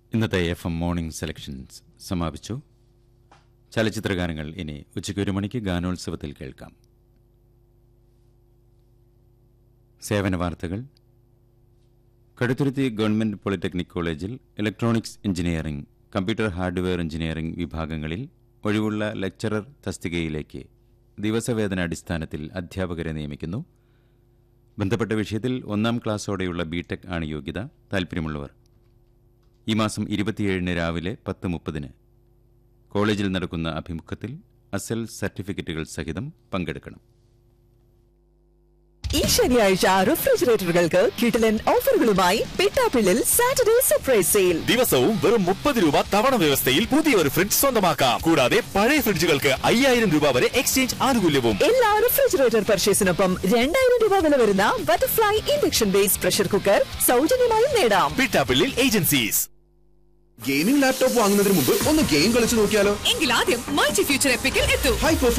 ഇന്നത്തെ F M morning selections സമാപിച്ചു ചലച്ചിത്രഗാനങ്ങൾ ഇനി ഉച്ചയ്ക്ക് ഒരു മണിക്ക് ഗാനോത്സവത്തിൽ കേൾക്കാം സേവന വാർത്തകൾ കടുത്തുരുത്തി ഗവൺമെന്റ് പോളിടെക്നിക് കോളേജിൽ electronics engineering computer hardware engineering വിഭാഗങ്ങളിൽ ഒഴിവുള്ള ലെക്ചറർ തസ്തികയിലേക്ക് ദിവസവേതന അടിസ്ഥാനത്തിൽ അധ്യാപകരെ നിയമിക്കുന്നു ബന്ധപ്പെട്ട വിഷയത്തിൽ ഒന്നാം ക്ലാസ്സോടെയുള്ള ബിടെക് ആണ് യോഗ്യത താൽപ്പര്യമുള്ളവർ ഈ മാസം ഇരുപത്തിയേഴിന് രാവിലെ പത്ത് മുപ്പതിന് കോളേജിൽ നടക്കുന്ന അഭിമുഖത്തിൽ അസൽ സർട്ടിഫിക്കറ്റുകൾ സഹിതം പങ്കെടുക്കണം ഈ ശനിയാഴ്ച റെഫ്രിജറേറ്ററുകൾക്ക് കിടിലൻ ഓഫറുകളുമായി പെട്ടാപ്പിള്ളിൽ സാറ്റർഡേ സർപ്രൈസ് സെയിൽ ദിവസവും വെറും മുപ്പത് രൂപ തവണ വ്യവസ്ഥയിൽ പുതിയൊരു ഫ്രിഡ്ജ് സ്വന്തമാക്കാം കൂടാതെ പഴയ ഫ്രിഡ്ജുകൾക്ക് അയ്യായിരം രൂപ വരെ എക്സ്ചേഞ്ച് ആനുകൂല്യവും എല്ലാ റെഫ്രിജറേറ്റർ പർച്ചേസിനൊപ്പം രണ്ടായിരം രൂപ വില വരുന്ന butterfly induction base pressure cooker സൗജന്യമായും നേടാം പിട്ടാപ്പിള്ളിൽ ഏജൻസീസ് ഗെയിമിംഗ് ലാപ്ടോപ്പ് വാങ്ങുന്നതിന് മുമ്പ് ഒന്ന് ഗെയിം കളിച്ചു നോക്കിയാലോ എങ്കിൽ ആദ്യം മൾട്ടി ഫ്യൂച്ചർ എപ്പിക്കിൽ എത്തൂ ഹൈ